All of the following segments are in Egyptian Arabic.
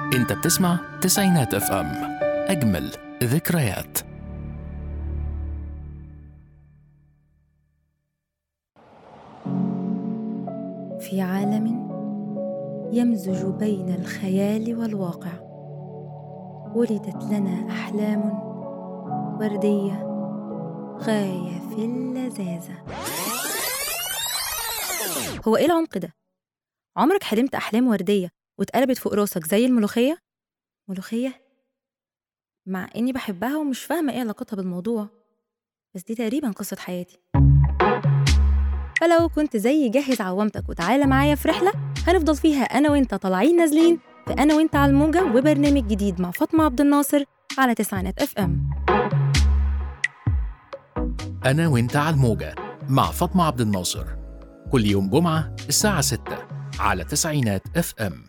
انت بتسمع تسعينات اف ام اجمل ذكريات في عالم يمزج بين الخيال والواقع ولدت لنا احلام ورديه غايه في اللذاذه هو ايه العمق ده عمرك حلمت احلام ورديه واتقلبت فوق راسك زي الملوخيه ملوخيه مع اني بحبها ومش فاهمه ايه علاقتها بالموضوع بس دي تقريبا قصه حياتي فلو كنت زي جهز عوامتك وتعالى معايا في رحلة هنفضل فيها أنا وأنت طالعين نازلين في أنا وأنت على الموجة وبرنامج جديد مع فاطمة عبد الناصر على تسعينات اف ام انا وانت على الموجة مع فاطمة عبد الناصر كل يوم جمعة الساعة 6 على تسعينات اف ام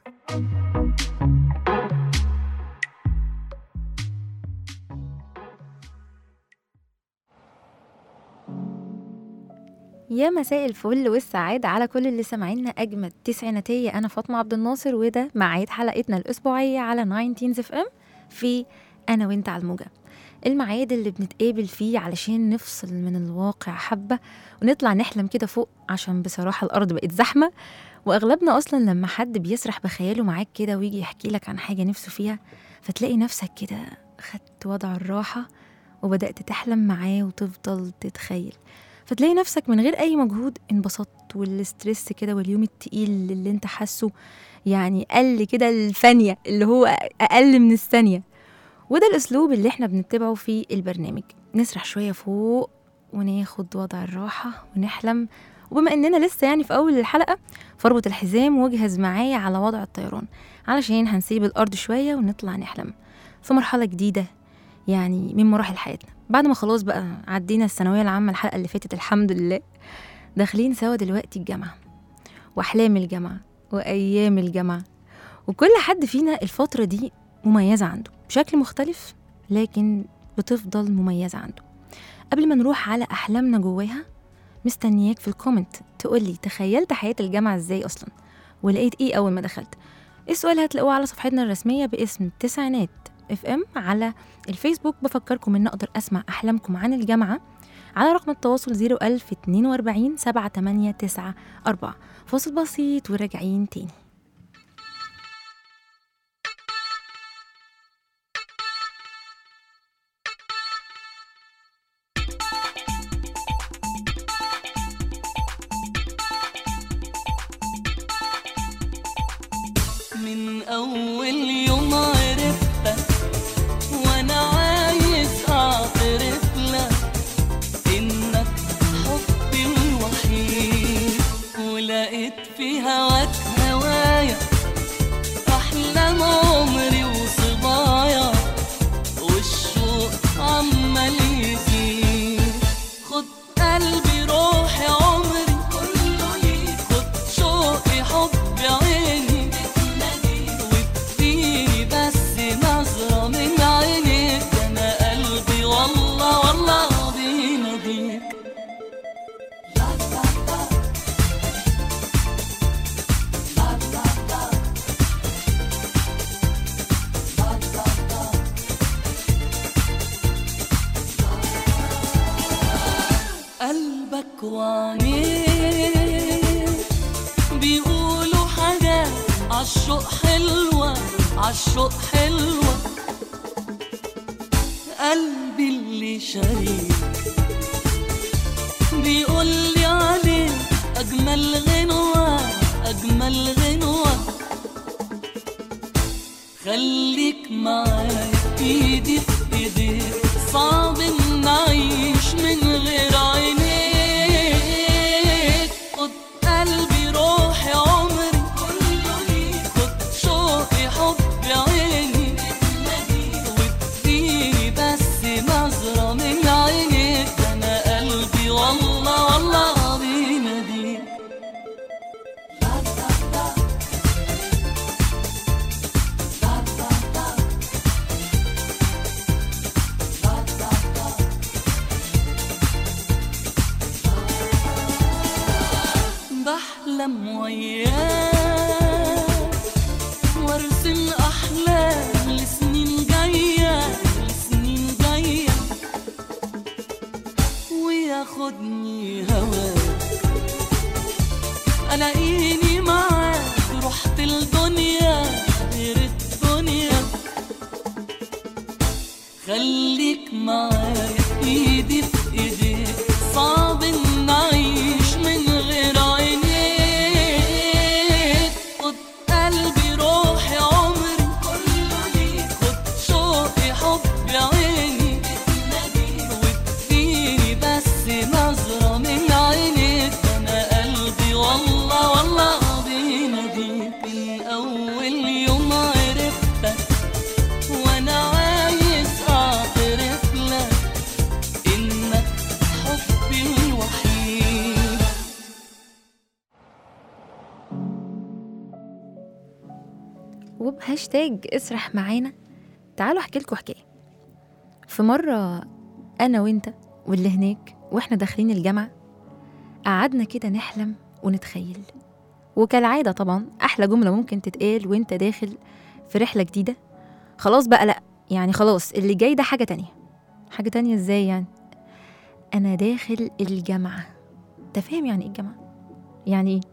يا مساء الفل والسعادة على كل اللي سامعينا أجمد تسعيناتية أنا فاطمة عبد الناصر وده ميعاد حلقتنا الأسبوعية على 19 اف ام في أنا وأنت على الموجة الميعاد اللي بنتقابل فيه علشان نفصل من الواقع حبة ونطلع نحلم كده فوق عشان بصراحة الأرض بقت زحمة وأغلبنا أصلا لما حد بيسرح بخياله معاك كده ويجي يحكي لك عن حاجة نفسه فيها فتلاقي نفسك كده خدت وضع الراحة وبدأت تحلم معاه وتفضل تتخيل فتلاقي نفسك من غير اي مجهود انبسطت والستريس كده واليوم التقيل اللي انت حاسه يعني قل كده الثانيه اللي هو اقل من الثانيه وده الاسلوب اللي احنا بنتبعه في البرنامج نسرح شويه فوق وناخد وضع الراحه ونحلم وبما اننا لسه يعني في اول الحلقه فاربط الحزام واجهز معايا على وضع الطيران علشان هنسيب الارض شويه ونطلع نحلم في مرحله جديده يعني من مراحل حياتنا بعد ما خلاص بقى عدينا الثانويه العامه الحلقه اللي فاتت الحمد لله داخلين سوا دلوقتي الجامعه واحلام الجامعه وايام الجامعه وكل حد فينا الفتره دي مميزه عنده بشكل مختلف لكن بتفضل مميزه عنده قبل ما نروح على احلامنا جواها مستنياك في الكومنت تقولي تخيلت حياه الجامعه ازاي اصلا ولقيت ايه اول ما دخلت السؤال هتلاقوه على صفحتنا الرسميه باسم التسعينات اف ام على الفيسبوك بفكركم ان اقدر اسمع احلامكم عن الجامعه على رقم التواصل 01042 7894 فاصل بسيط وراجعين تاني من أول يوم عرفتك وأنا عايز أعترف لك إنك حبي الوحيد ولقيت في هواك هوايا أحلام عمري وصبايا والشوق عمال يزيد خد قلبي روحي عمري كله ليك خد شوقي حبي عيني واديني بس نظرة من عينيك أنا قلبي والله والله بيناديك قلبك وعينيك بيقولوا حاجات عالشوق حلوة عالشوق حلوة قلبي اللي شريك بيقولي عليك أجمل غنوة أجمل غنوة خليك معايا ايدي في ايديك صعب ان اعيش من غير عينيك خد قلبي روحي عمري كله ليك خد شوقي حبي عيني واديني بس نظرة من عينيك ده انا قلبي والله والله بيناديك بحلم وياك وارسم احلام لسنين جايه لسنين جايه وياخدني هواك الاقيني معاك رحت الدنيا غير الدنيا خليك معايا ايدي في ايديك صعب ان اعيش من غير عينيك خد قلبي روحي عمري كله ليك خد شوقي حبي عيني واديني بس نظرة من عينيك انا قلبي والله والله بيناديك من اول يوم عرفتك وانا عايز اعترف لك انك حبي الوحيد وبهاشتاج اسرح معانا تعالوا احكي لكم حكايه في مره انا وانت واللي هناك واحنا داخلين الجامعه قعدنا كده نحلم ونتخيل وكالعاده طبعا احلى جمله ممكن تتقال وانت داخل في رحله جديده خلاص بقى لا يعني خلاص اللي جاي ده حاجه تانية حاجه تانية ازاي يعني انا داخل الجامعه انت فاهم يعني ايه الجامعه يعني ايه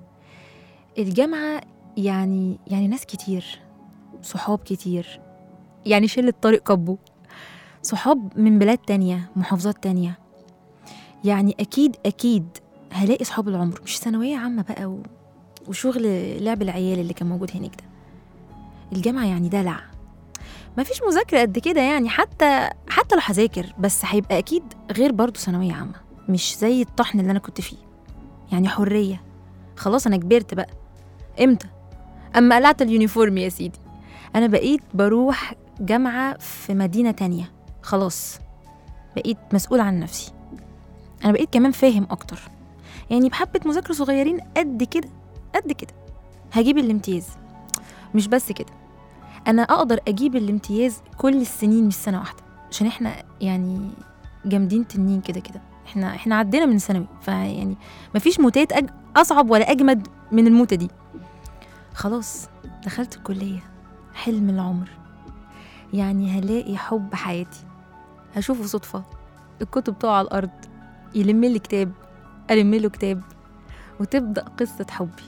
الجامعه يعني يعني ناس كتير صحاب كتير يعني شلة طارق كبو صحاب من بلاد تانية محافظات تانية يعني أكيد أكيد هلاقي صحاب العمر مش ثانوية عامة بقى و... وشغل لعب العيال اللي كان موجود هناك ده الجامعة يعني دلع مفيش مذاكرة قد كده يعني حتى حتى لو هذاكر بس هيبقى أكيد غير برضه ثانوية عامة مش زي الطحن اللي أنا كنت فيه يعني حرية خلاص أنا كبرت بقى إمتى أما قلعت اليونيفورم يا سيدي أنا بقيت بروح جامعة في مدينة تانية خلاص بقيت مسؤول عن نفسي أنا بقيت كمان فاهم أكتر يعني بحبة مذاكرة صغيرين قد كده قد كده هجيب الامتياز مش بس كده أنا أقدر أجيب الامتياز كل السنين مش سنة واحدة عشان إحنا يعني جامدين تنين كده كده إحنا إحنا عدينا من ثانوي فيعني مفيش موتات أج... أصعب ولا أجمد من الموتة دي خلاص دخلت الكلية حلم العمر يعني هلاقي حب حياتي هشوفه صدفة الكتب تقع على الأرض يلم لي كتاب ألم له كتاب وتبدأ قصة حبي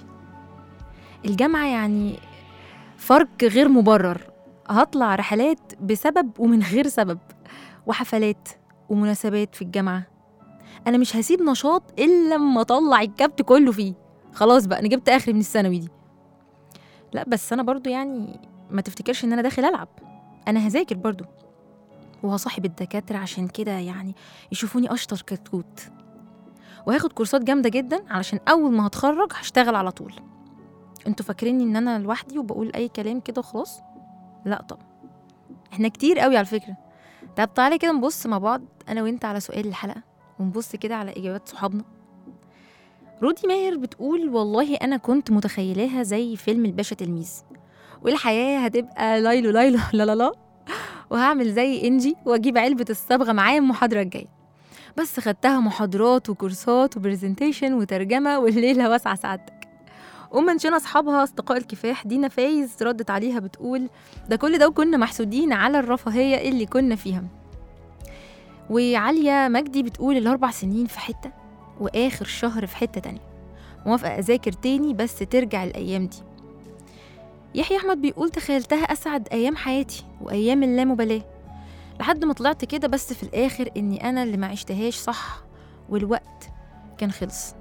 الجامعة يعني فرق غير مبرر هطلع رحلات بسبب ومن غير سبب وحفلات ومناسبات في الجامعة أنا مش هسيب نشاط إلا لما أطلع الكبت كله فيه خلاص بقى أنا جبت آخري من الثانوي دي لا بس انا برضو يعني ما تفتكرش ان انا داخل العب انا هذاكر برضو وهصاحب الدكاترة عشان كده يعني يشوفوني اشطر كتكوت وهاخد كورسات جامدة جدا علشان اول ما هتخرج هشتغل على طول انتوا فاكريني ان انا لوحدي وبقول اي كلام كده وخلاص لا طبعا احنا كتير قوي على فكرة طب تعالى كده نبص مع بعض انا وانت على سؤال الحلقة ونبص كده على اجابات صحابنا رودي ماهر بتقول والله أنا كنت متخيلاها زي فيلم الباشا تلميذ والحياة هتبقى ليلو ليلو لا لا لا وهعمل زي إنجي وأجيب علبة الصبغة معايا المحاضرة الجاية بس خدتها محاضرات وكورسات وبرزنتيشن وترجمة والليلة واسعة سعادتك ومنشنا أصحابها أصدقاء الكفاح دينا فايز ردت عليها بتقول ده كل ده وكنا محسودين على الرفاهية اللي كنا فيها وعالية مجدي بتقول الأربع سنين في حتة وآخر شهر في حتة تانية موافقة أذاكر تاني بس ترجع الأيام دي يحيى أحمد بيقول تخيلتها أسعد أيام حياتي وأيام اللامبالاة لحد ما طلعت كده بس في الآخر إني أنا اللي ما عشتهاش صح والوقت كان خلص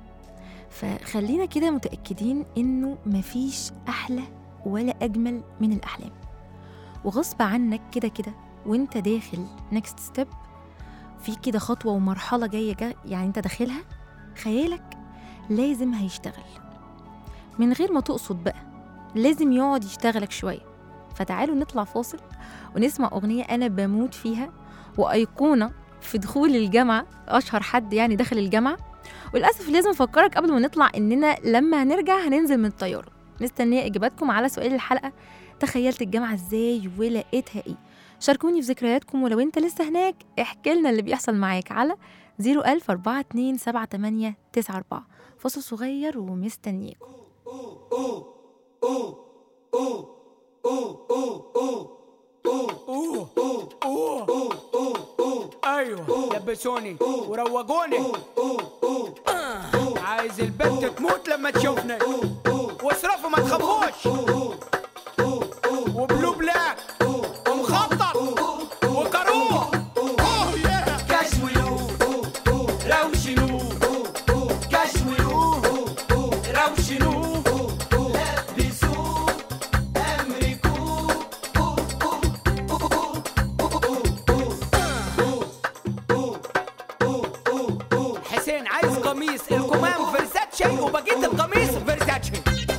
فخلينا كده متأكدين إنه مفيش أحلى ولا أجمل من الأحلام وغصب عنك كده كده وانت داخل نيكست ستيب في كده خطوة ومرحلة جاية جا يعني انت داخلها خيالك لازم هيشتغل من غير ما تقصد بقى لازم يقعد يشتغلك شوية فتعالوا نطلع فاصل ونسمع أغنية أنا بموت فيها وأيقونة في دخول الجامعة أشهر حد يعني دخل الجامعة وللأسف لازم أفكرك قبل ما نطلع إننا لما هنرجع هننزل من الطيارة مستنية إجاباتكم على سؤال الحلقة تخيلت الجامعة إزاي ولقيتها إيه شاركوني في ذكرياتكم ولو انت لسه هناك احكي لنا اللي بيحصل معاك على 01000 42 78 94 فاصل صغير ومستنياكم وبسوني وروجوني عايز البنت تموت لما تشوفني واصرفوا ما تخافوش وبلو بلاك ومخطط وكروه اوه ياه كشويو روشنو كشويو روشنو لبسوه امريكو حسين عايز قميص الكمام فيرزاتشي وبقيت القميص فيرزاتشي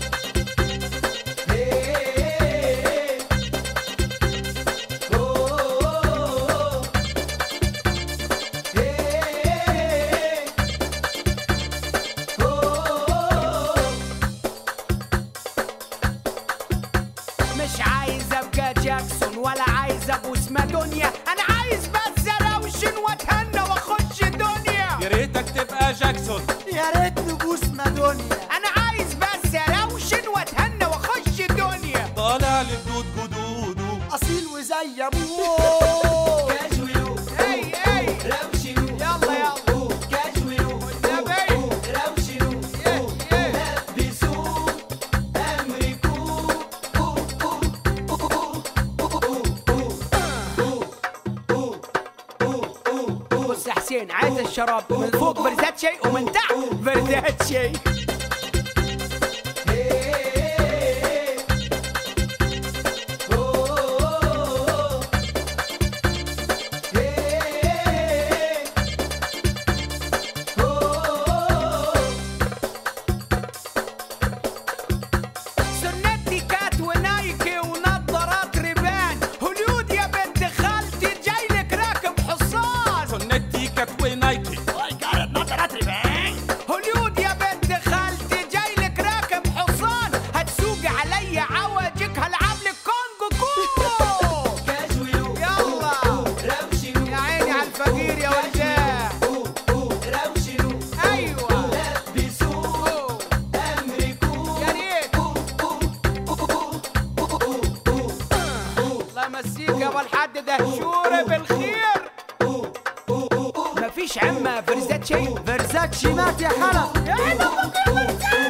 مش عايز ابقى جاكسون ولا عايز ابو اسمها دنيا انا عايز بس اروشن واتهنى واخش دنيا يا ريتك تبقى جاكسون يا ريت نبوس مادونيا انا عايز بس اروشن واتهنى واخش دنيا طالع لجدود جدوده اصيل وزي ابوه اي اي روشنو يلا يلا كاجويو والنبي روشنو لبسوه امريكو بص يا حسين عايز الشراب من فوق فيرزاتشي ومن تحت فيرزاتشي سنتي كات ونايكي ونظارات ريبان هوليود يا بنت خالتي جايلك راكب حصان سنتي كات ونايكي هوليود يا بنت خالتي جايلك راكب حصان هتسوق علي عوجك هلعب لك كونغو كو يلا يا عيني على الفقير يا وجاه ايوه يا ريت الله يمسيك يا ابو الحاج دهشوري بالخير مفيش عمه فرزاتشي فرزاتشي مات يا حلا يا عيني أبوك يا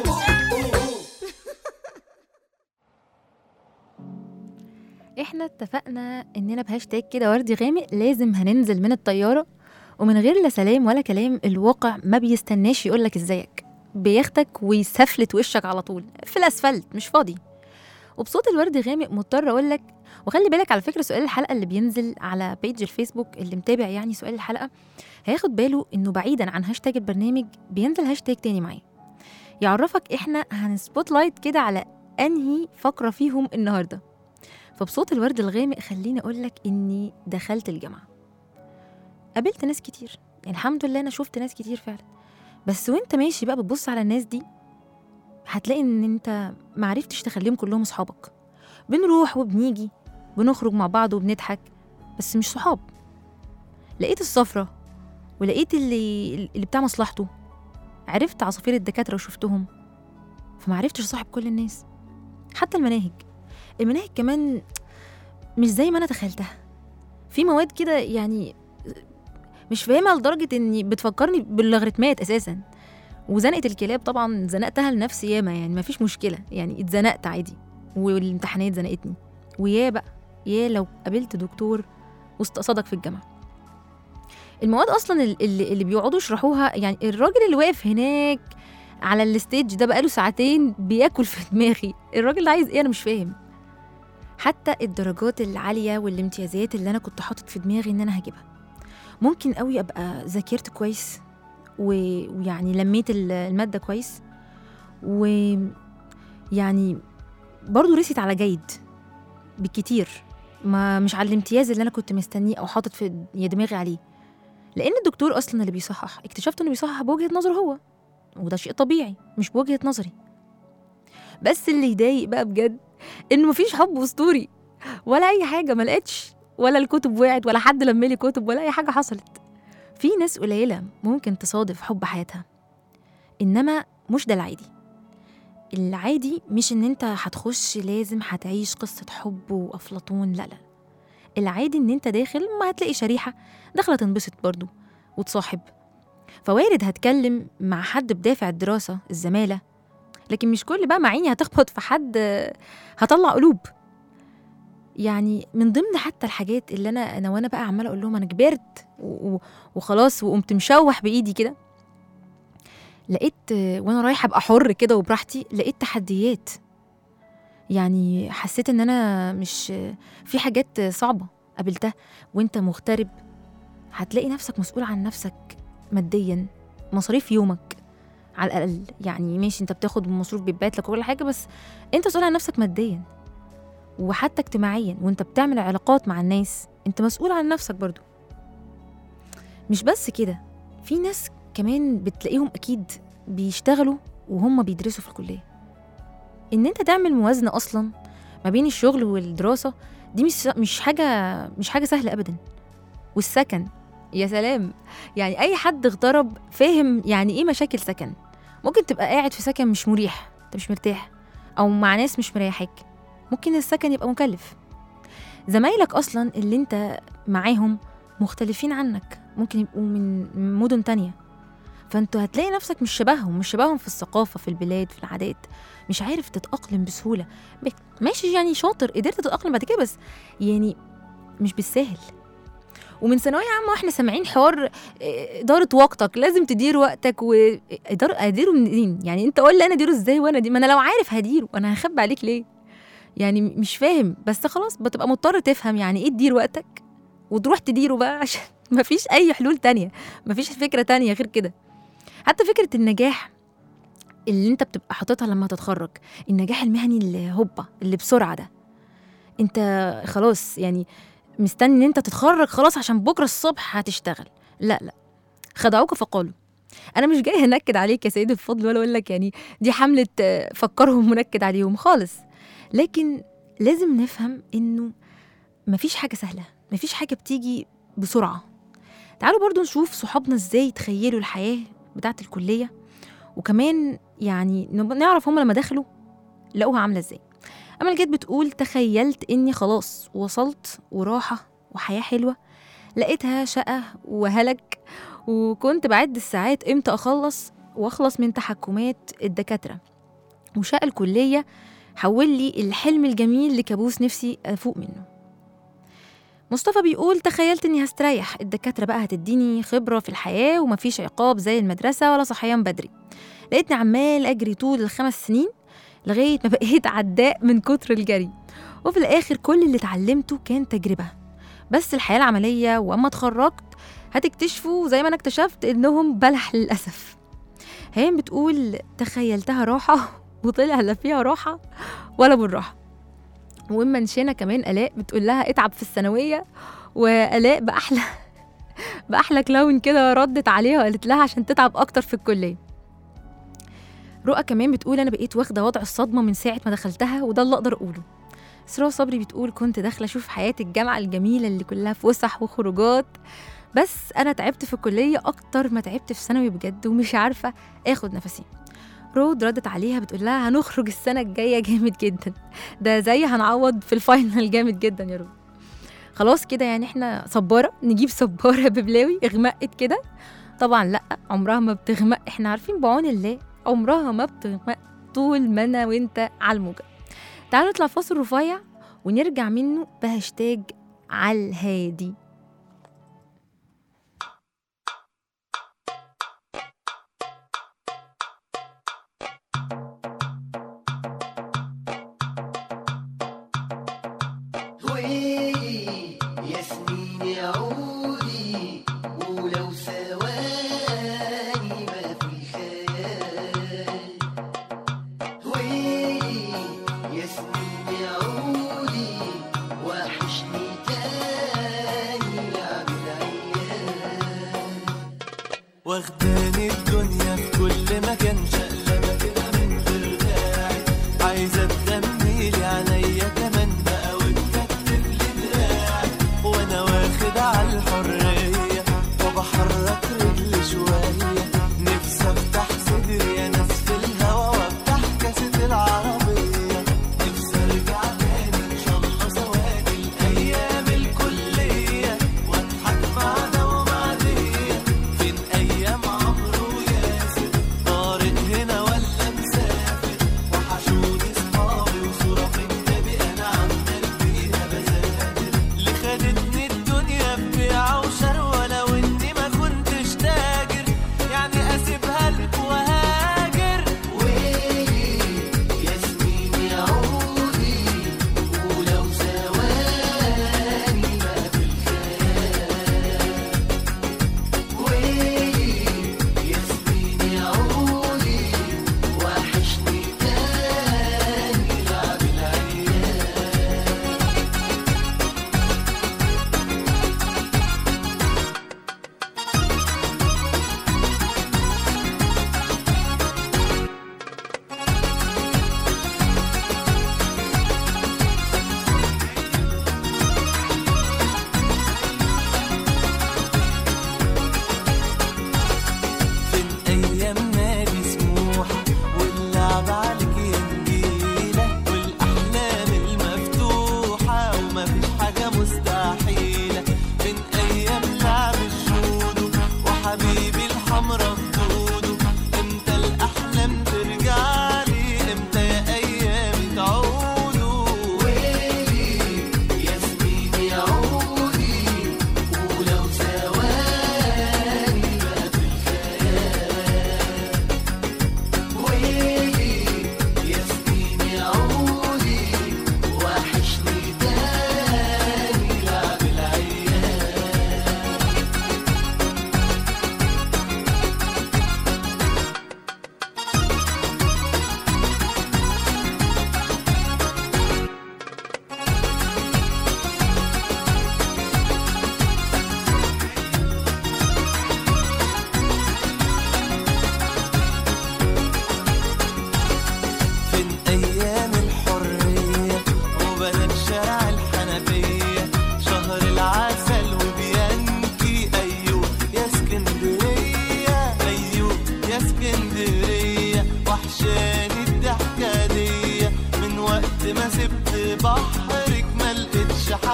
احنا اتفقنا اننا بهاشتاج كده وردي غامق لازم هننزل من الطياره ومن غير لا سلام ولا كلام الواقع ما بيستناش يقولك ازيك بياخدك ويسفلت وشك على طول في الاسفلت مش فاضي وبصوت الورد غامق مضطر اقول لك وخلي بالك على فكره سؤال الحلقه اللي بينزل على بيج الفيسبوك اللي متابع يعني سؤال الحلقه هياخد باله انه بعيدا عن هاشتاج البرنامج بينزل هاشتاج تاني معاه يعرفك احنا هنسبوت لايت كده على انهي فقره فيهم النهارده فبصوت الورد الغامق خليني اقول لك اني دخلت الجامعه قابلت ناس كتير يعني الحمد لله انا شفت ناس كتير فعلا بس وانت ماشي بقى بتبص على الناس دي هتلاقي ان انت معرفتش تخليهم كلهم اصحابك بنروح وبنيجي بنخرج مع بعض وبنضحك بس مش صحاب لقيت الصفرة ولقيت اللي اللي بتاع مصلحته عرفت عصافير الدكاترة وشفتهم فمعرفتش أصاحب كل الناس حتى المناهج المناهج كمان مش زي ما أنا تخيلتها في مواد كده يعني مش فاهمها لدرجة إني بتفكرني باللغريتمات أساسا وزنقة الكلاب طبعا زنقتها لنفسي ياما يعني مفيش مشكلة يعني اتزنقت عادي والامتحانات زنقتني ويا بقى يا لو قابلت دكتور واستقصدك في الجامعة المواد اصلا ال- اللي, اللي بيقعدوا يشرحوها يعني الراجل اللي واقف هناك على الستيج ده بقاله ساعتين بياكل في دماغي الراجل ده عايز ايه انا مش فاهم حتى الدرجات العاليه والامتيازات اللي انا كنت حاطط في دماغي ان انا هجيبها ممكن قوي ابقى ذاكرت كويس و- ويعني لميت ال- الماده كويس ويعني برضه رست على جيد بالكتير ما مش على الامتياز اللي انا كنت مستنيه او حاطط في دماغي عليه لان الدكتور اصلا اللي بيصحح اكتشفت انه بيصحح بوجهه نظره هو وده شيء طبيعي مش بوجهه نظري بس اللي يضايق بقى بجد انه مفيش حب اسطوري ولا اي حاجه ما لقيتش ولا الكتب وقعت ولا حد لملي كتب ولا اي حاجه حصلت في ناس قليله ممكن تصادف حب حياتها انما مش ده العادي العادي مش ان انت هتخش لازم هتعيش قصه حب وافلاطون لا لا العادي ان انت داخل ما هتلاقي شريحه داخله تنبسط برضو وتصاحب فوارد هتكلم مع حد بدافع الدراسة الزمالة لكن مش كل بقى معيني هتخبط في حد آه، هطلع قلوب يعني من ضمن حتى الحاجات اللي انا انا وانا بقى عماله اقول لهم انا كبرت و- و- وخلاص وقمت مشوح بايدي كده لقيت آه، وانا رايحه ابقى حر كده وبراحتي لقيت تحديات يعني حسيت ان انا مش في حاجات صعبه قابلتها وانت مغترب هتلاقي نفسك مسؤول عن نفسك ماديا مصاريف يومك على الاقل يعني ماشي انت بتاخد مصروف بيبات لك وكل حاجه بس انت مسؤول عن نفسك ماديا وحتى اجتماعيا وانت بتعمل علاقات مع الناس انت مسؤول عن نفسك برضو مش بس كده في ناس كمان بتلاقيهم اكيد بيشتغلوا وهم بيدرسوا في الكليه ان انت تعمل موازنه اصلا ما بين الشغل والدراسه دي مش مش حاجه مش حاجه سهله ابدا والسكن يا سلام يعني اي حد اغترب فاهم يعني ايه مشاكل سكن ممكن تبقى قاعد في سكن مش مريح انت مش مرتاح او مع ناس مش مريحك ممكن السكن يبقى مكلف زمايلك اصلا اللي انت معاهم مختلفين عنك ممكن يبقوا من من مدن تانية فانتوا هتلاقي نفسك مش شبههم مش شبههم في الثقافة في البلاد في العادات مش عارف تتأقلم بسهولة ب- ماشي يعني شاطر قدرت تتأقلم بعد كده بس يعني مش بالسهل ومن ثانوية عامة واحنا سامعين حوار إيه، إدارة وقتك لازم تدير وقتك وإدارة أديره منين؟ يعني أنت قول لي أنا أديره إزاي وأنا دي ما أنا لو عارف هديره أنا هخبي عليك ليه؟ يعني م- مش فاهم بس خلاص بتبقى مضطر تفهم يعني إيه تدير وقتك وتروح تديره بقى عشان مفيش أي حلول تانية مفيش فكرة تانية غير كده حتى فكرة النجاح اللي انت بتبقى حاططها لما تتخرج النجاح المهني اللي هوبا اللي بسرعة ده انت خلاص يعني مستني ان انت تتخرج خلاص عشان بكرة الصبح هتشتغل لا لا خدعوك فقالوا انا مش جاي هنكد عليك يا سيد الفضل ولا اقول لك يعني دي حملة آه، فكرهم منكد عليهم خالص لكن لازم نفهم انه مفيش حاجة سهلة مفيش حاجة بتيجي بسرعة تعالوا برضو نشوف صحابنا ازاي تخيلوا الحياة بتاعة الكلية وكمان يعني نب- نعرف هم لما دخلوا لقوها عاملة ازاي أمل جت بتقول تخيلت إني خلاص وصلت وراحة وحياة حلوة لقيتها شقة وهلك وكنت بعد الساعات امتى أخلص وأخلص من تحكمات الدكاترة وشقة الكلية حول لي الحلم الجميل لكابوس نفسي أفوق منه مصطفى بيقول تخيلت اني هستريح الدكاتره بقى هتديني خبره في الحياه ومفيش عقاب زي المدرسه ولا صحيان بدري لقيتني عمال اجري طول الخمس سنين لغايه ما بقيت عداء من كتر الجري وفي الاخر كل اللي اتعلمته كان تجربه بس الحياه العمليه واما اتخرجت هتكتشفوا زي ما انا اكتشفت انهم بلح للاسف هيام بتقول تخيلتها راحه وطلع لا فيها راحه ولا بالراحه واما نشينا كمان الاء بتقول لها اتعب في الثانويه والاء باحلى باحلى كلاون كده ردت عليها وقالت لها عشان تتعب اكتر في الكليه رؤى كمان بتقول انا بقيت واخده وضع الصدمه من ساعه ما دخلتها وده اللي اقدر اقوله سراء صبري بتقول كنت داخله اشوف حياه الجامعه الجميله اللي كلها فسح وخروجات بس انا تعبت في الكليه اكتر ما تعبت في ثانوي بجد ومش عارفه اخد نفسي رود ردت عليها بتقول لها هنخرج السنه الجايه جامد جدا ده زي هنعوض في الفاينل جامد جدا يا رود خلاص كده يعني احنا صباره نجيب صباره ببلاوي اغمقت كده طبعا لا عمرها ما بتغمق احنا عارفين بعون الله عمرها ما بتغمق طول ما انا وانت على الموجه تعالوا نطلع فاصل رفيع ونرجع منه بهاشتاج على الهادي ويلي يا سنين يا عودي ولو ثواني ما في خيال ويلي يا سنين يا عودي وحشني تاني لعب العيال واخداني الدنيا في كل مكان شقلبة كده من غير داعي عايزة تغني لي عليا كمان بقى وتكتب لي دراعي وانا واخد على الحرية وبحرك رجلي شوية نفسي افتح صدري يا ناس في الهوا وافتح كاسة العربية نفسي ارجع تاني ان شاء الله سوادي الايام الكلية واضحك مع ده ومع دي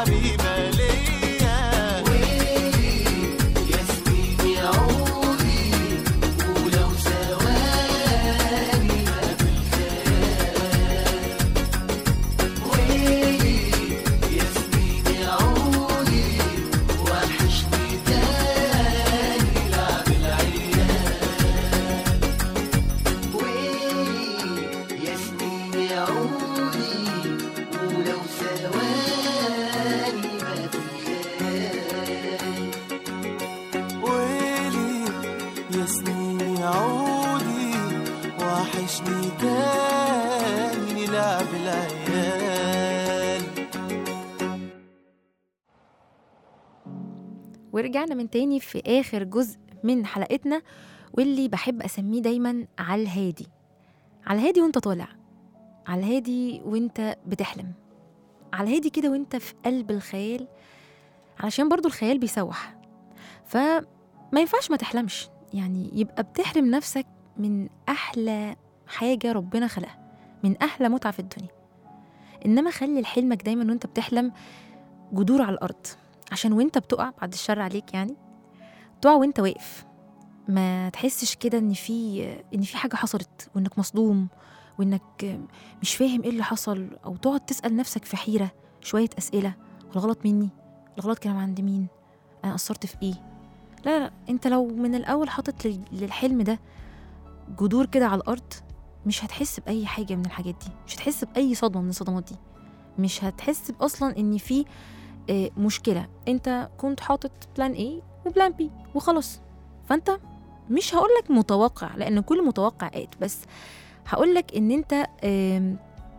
حبيبة ليا ويلي يا سنين يا عودي ولو ثواني ما في الخيال ويلي يا سنين يا عودي وحشني تاني لعب العيال ويلي يا سنين يا عودي ولو ثواني ما في الخيال ويلي يا سنين يا عودي وحشني تاني لعب العيال ورجعنا من تاني في آخر جزء من حلقتنا واللي بحب أسميه دايما على الهادي على الهادي وانت طالع على الهادي وانت بتحلم على الهادي كده وانت في قلب الخيال علشان برضو الخيال بيسوح فما ينفعش ما تحلمش يعني يبقى بتحرم نفسك من أحلى حاجة ربنا خلقها من أحلى متعة في الدنيا إنما خلي حلمك دايما وانت بتحلم جذور على الأرض عشان وانت بتقع بعد الشر عليك يعني تقع وانت واقف ما تحسش كده ان في ان في حاجه حصلت وانك مصدوم وانك مش فاهم ايه اللي حصل او تقعد تسال نفسك في حيره شويه اسئله الغلط مني الغلط كان عند مين انا قصرت في ايه لا لا انت لو من الاول حاطط لل- للحلم ده جذور كده على الارض مش هتحس باي حاجه من الحاجات دي مش هتحس باي صدمه من الصدمات دي مش هتحس اصلا ان في آه، مشكله انت كنت حاطط بلان A وبلان B وخلاص فانت مش هقولك متوقع لان كل متوقع آت بس هقولك ان انت آم،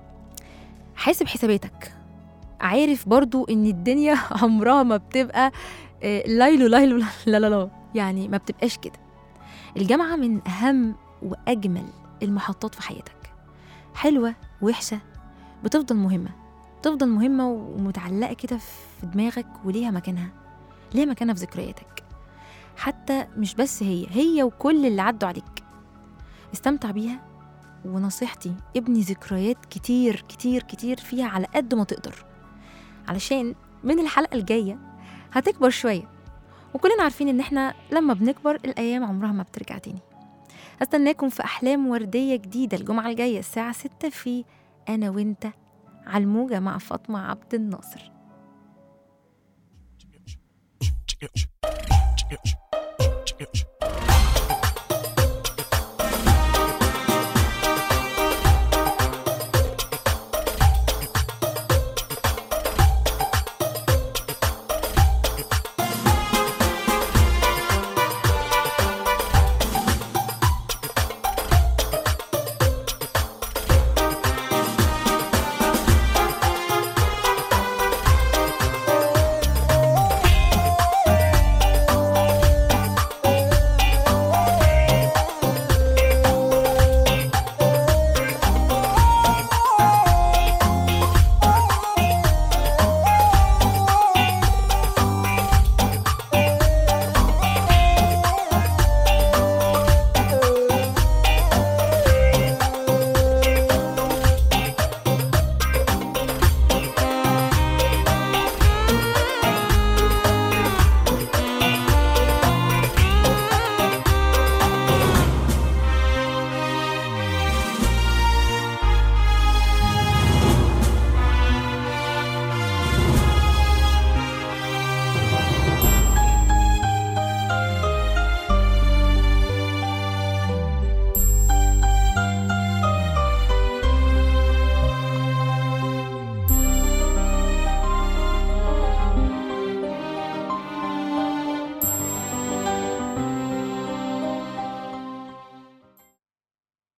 حاسب حساباتك عارف برضو ان الدنيا عمرها ما بتبقى آه، ليلو ليلو لا لا لا يعني ما بتبقاش كده الجامعة من أهم وأجمل المحطات في حياتك حلوة وحشة بتفضل مهمة بتفضل مهمة ومتعلقة كده في دماغك وليها مكانها ليها مكانها في ذكرياتك حتى مش بس هي هي وكل اللي عدوا عليك استمتع بيها ونصيحتي ابني ذكريات كتير كتير كتير فيها على قد ما تقدر علشان من الحلقة الجاية هتكبر شوية وكلنا عارفين ان احنا لما بنكبر الايام عمرها ما بترجع تاني هستناكم في احلام وردية جديدة الجمعة الجاية الساعة 6 في انا وانت على الموجة مع فاطمة عبد الناصر Chicken, chicken, chicken, chicken, chicken.